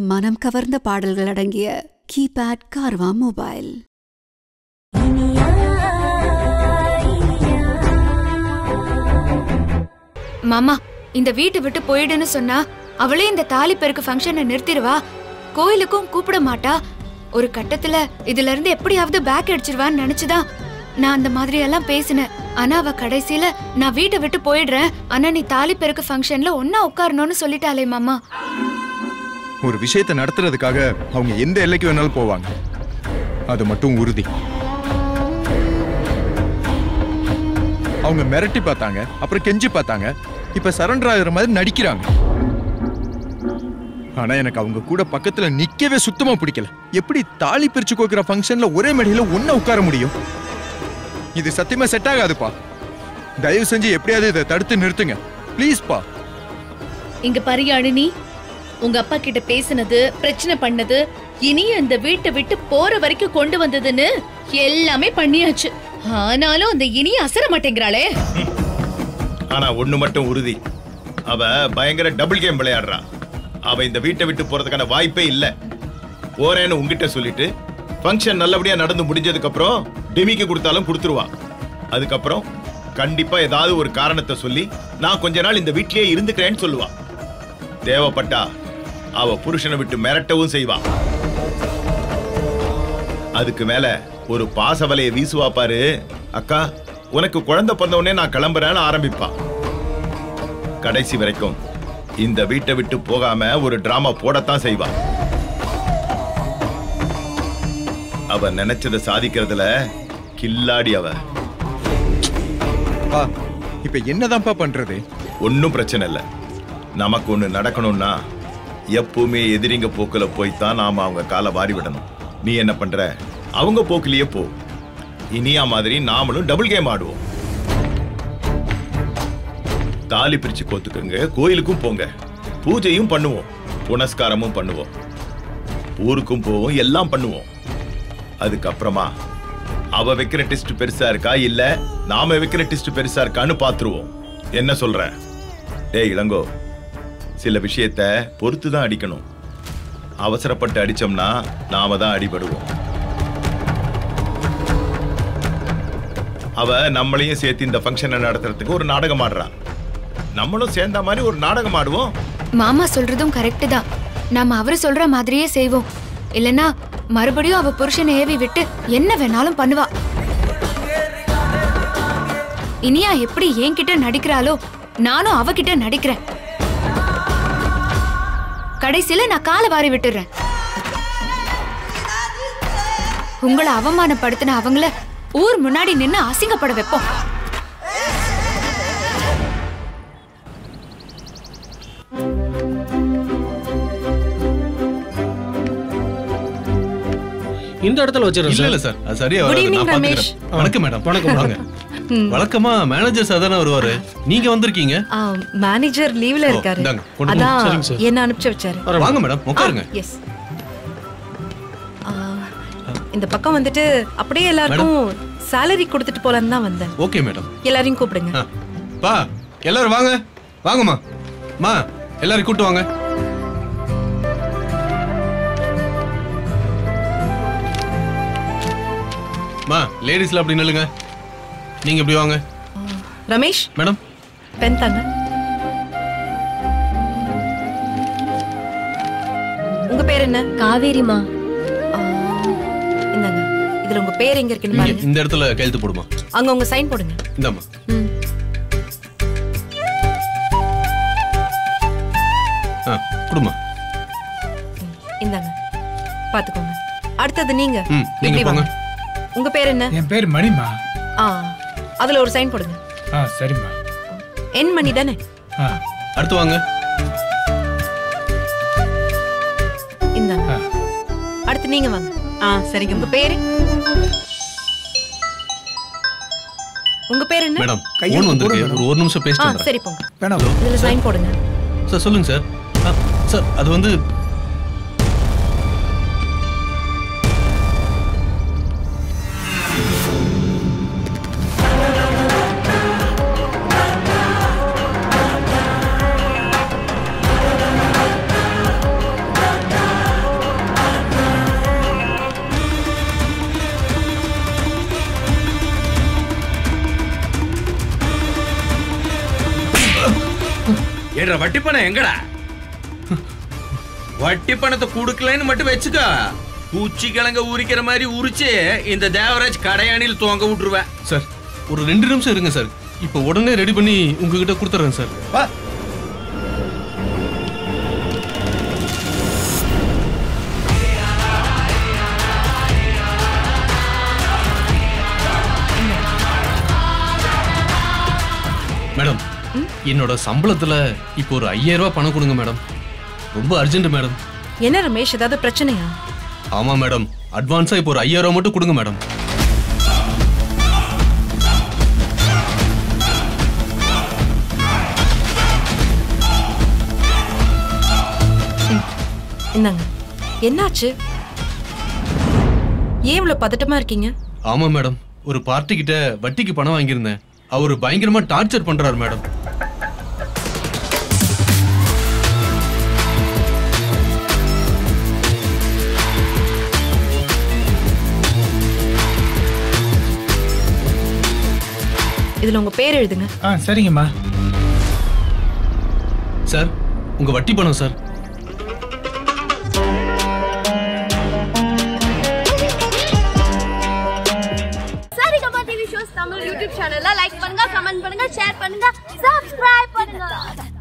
மனம் கவர்ந்த பாடல்கள் அடங்கிய கீபேட் கார்வா மொபைல் மாமா இந்த வீட்டை விட்டு போயிடுன்னு சொன்னா அவளே இந்த தாலி பெருக்கு ஃபங்க்ஷனை நிறுத்திடுவா கோயிலுக்கும் கூப்பிட மாட்டா ஒரு கட்டத்துல இதுல இருந்து எப்படியாவது பேக் அடிச்சிருவான்னு நினைச்சுதான் நான் அந்த மாதிரி எல்லாம் பேசினேன் ஆனா அவ கடைசியில நான் வீட்டை விட்டு போயிடுறேன் ஆனா நீ தாலி பெருக்கு ஃபங்க்ஷன்ல ஒன்னா உட்காரணும்னு சொல்லிட்டாளே மாமா ஒரு விஷயத்தை நடத்துறதுக்காக அவங்க எந்த எல்லைக்கு வேணாலும் போவாங்க அது மட்டும் உறுதி அவங்க மிரட்டி பார்த்தாங்க அப்புறம் கெஞ்சி பார்த்தாங்க இப்ப சரண்டர் ஆகுற மாதிரி நடிக்கிறாங்க ஆனா எனக்கு அவங்க கூட பக்கத்துல நிக்கவே சுத்தமா பிடிக்கல எப்படி தாலி பிரிச்சு கோக்குற ஃபங்க்ஷன்ல ஒரே மேடையில ஒண்ணா உட்கார முடியும் இது சத்தியமா செட் ஆகாதுப்பா தயவு செஞ்சு எப்படியாவது இதை தடுத்து நிறுத்துங்க ப்ளீஸ்ப்பா இங்க பரியாழினி உங்க அப்பா கிட்ட பேசினது பிரச்சனை பண்ணது இனியும் இந்த வீட்டை விட்டு போற வரைக்கும் கொண்டு வந்ததுன்னு எல்லாமே பண்ணியாச்சு ஆனாலும் அந்த இனிய அசர மாட்டேங்கிறாளே ஆனா ஒண்ணு மட்டும் உறுதி அவ பயங்கர டபுள் கேம் விளையாடுறா அவ இந்த வீட்டை விட்டு போறதுக்கான வாய்ப்பே இல்ல போறேன்னு உங்ககிட்ட சொல்லிட்டு ஃபங்க்ஷன் நல்லபடியா நடந்து முடிஞ்சதுக்கு அப்புறம் டெமிக்கு கொடுத்தாலும் கொடுத்துருவா அதுக்கப்புறம் கண்டிப்பா ஏதாவது ஒரு காரணத்தை சொல்லி நான் கொஞ்ச நாள் இந்த வீட்லயே இருந்துக்கிறேன்னு சொல்லுவா தேவைப்பட்டா அவ புருஷனை விட்டு மிரட்டவும் செய்வா அதுக்கு மேல ஒரு பாசவலைய வீசுவா பாரு அக்கா உனக்கு குழந்தை பிறந்த உடனே நான் கிளம்புறேன்னு ஆரம்பிப்பா கடைசி வரைக்கும் இந்த வீட்டை விட்டு போகாம ஒரு டிராமா போடத்தான் செய்வா அவ நினைச்சதை சாதிக்கிறதுல கில்லாடி அவ பா இப்ப என்னதான்ப்பா பண்றது ஒன்றும் பிரச்சனை இல்லை நமக்கு ஒன்று நடக்கணும்னா எப்பவுமே எதிரிங்க போக்குல போய்த்தான் நாம அவங்க காலை வாரி விடணும் நீ என்ன பண்ற அவங்க போக்கிலேயே போ இனியா மாதிரி நாமளும் டபுள் கேம் ஆடுவோம் தாலி பிரிச்சு கோத்துக்குங்க கோயிலுக்கும் போங்க பூஜையும் பண்ணுவோம் புனஸ்காரமும் பண்ணுவோம் ஊருக்கும் போவோம் எல்லாம் பண்ணுவோம் அதுக்கப்புறமா அவ வைக்கிற டெஸ்ட் பெருசா இருக்கா இல்ல நாம வைக்கிற டெஸ்ட் பெருசா இருக்கான்னு பாத்துருவோம் என்ன சொல்ற டேய் இளங்கோ சில விஷயத்த பொறுத்து தான் அடிக்கணும் அவசரப்பட்டு அடிச்சோம்னா நாம தான் அடிபடுவோம் அவ நம்மளையும் சேர்த்து இந்த ஃபங்க்ஷனை நடத்துறதுக்கு ஒரு நாடகம் ஆடுறா நம்மளும் சேர்ந்த மாதிரி ஒரு நாடகம் ஆடுவோம் மாமா சொல்றதும் கரெக்ட் தான் நாம அவரு சொல்ற மாதிரியே செய்வோம் இல்லனா மறுபடியும் அவ புருஷனை ஏவி விட்டு என்ன வேணாலும் பண்ணுவா இனியா எப்படி என்கிட்ட நடிக்கிறாளோ நானும் அவகிட்ட நடிக்கிறேன் கடைசியில நான் காலை வாரி விட்டுறேன் உங்களை அவமானப்படுத்தின அவங்கள ஊர் முன்னாடி நின்னு அசிங்கப்பட வைப்போம் இந்த இடத்துல வச்சிருக்கேன் இல்ல சார் இல்ல சார் அது சரியா Good வராது evening, நான் ரமேஷ். பாத்துக்கிறேன் வணக்கம் மேடம் வணக்கம், வாங்க வழக்கமா மேனேஜர் சார் தானே வருவாரு நீங்க வந்திருக்கீங்க மேனேஜர் லீவ்ல ஓ, இருக்காரு இந்தாங்க, கொண்டு போங்க. அதான் சரிங்க சார். என்ன அனுப்பிச்சு வச்சாரு வாங்க மேடம் உட்காருங்க எஸ் இந்த பக்கம் வந்துட்டு அப்படியே எல்லாருக்கும் salary கொடுத்துட்டு போலான்னு தான் வந்தேன் ஓகே மேடம் எல்லாரையும் கூப்பிடுங்க ஆ. பா எல்லாரும் வாங்க வாங்கம்மா மா எல்லாரும் கூட்டு வாங்க மா லேடிஸ்ல அப்படி நில்லுங்க நீங்க இப்படி வாங்க ரமேஷ் மேடம் பென் தாங்க உங்க பேர் என்ன காவேரிமா ஆ, இந்தாங்க இதுல உங்க பேர் எங்க இருக்குன்னு இங்க பாருங்க இந்த இடத்துல கையெழுத்து போடுமா அங்க உங்க சைன் போடுங்க இந்தாம்மா ம். ஆ கொடுமா இந்தாங்க பாத்துக்கோங்க அடுத்தது நீங்க ம் நீங்க இப்படி போங்க வாங்க. உங்க பேர் என்ன என் பேர் மணிமா ஆ அதுல ஒரு சைன் போடுங்க ஆ சரிம்மா என் மணி தானே ஆ அடுத்து வாங்க இந்தாங்க ஆ. அடுத்து நீங்க வாங்க ஆ சரிங்க உங்க பேரு உங்க பேர் என்ன மேடம் கையெழுத்து ஃபோன் வந்திருக்கு போடுங்க ஒரு ஒரு நிமிஷம் ஆ பேசிட்டு வந்துடுறேன் சரி போங்க வேணாம் இதுல சைன் போடுங்க சார் சொல்லுங்க சார் ஆ, சார் அது வந்து ஏடா வட்டி பணம் எங்கடா வட்டி பணத்தை கொடுக்கலன்னு மட்டும் வச்சுக்க பூச்சி கிழங்க உரிக்கிற மாதிரி உரிச்சு இந்த தேவராஜ் கடையாணியில் தொங்க விட்டுருவேன் சார் ஒரு ரெண்டு நிமிஷம் இருங்க சார் இப்போ உடனே ரெடி பண்ணி உங்ககிட்ட கொடுத்துட்றேன் சார் வா மேடம் என்னோட சம்பளத்துல இப்போ ஒரு ஐயாயிரம் ரூபாய் பணம் கொடுங்க மேடம் ரொம்ப அர்ஜென்ட் மேடம் என்ன ரமேஷ் ஏதாவது பிரச்சனையா ஆமா மேடம் அட்வான்ஸா இப்போ ஒரு ஐயாயிரம் ரூபாய் மட்டும் கொடுங்க மேடம் இந்தாங்க என்னாச்சு ஏன் இவ்வளவு பதட்டமா இருக்கீங்க ஆமா மேடம் ஒரு பார்ட்டி கிட்ட வட்டிக்கு பணம் வாங்கியிருந்தேன் அவர் பயங்கரமா டார்ச்சர் பண்றாரு மேடம் இதுல உங்க பேர் எழுதுங்க ஆ சரிங்கம்மா சார் உங்க வட்டி பணம் sir Saregama TV shows Tamil YouTube சேனல்ல லைக் பண்ணுங்க கமெண்ட் பண்ணுங்க ஷேர் பண்ணுங்க சப்ஸ்கிரைப் பண்ணுங்க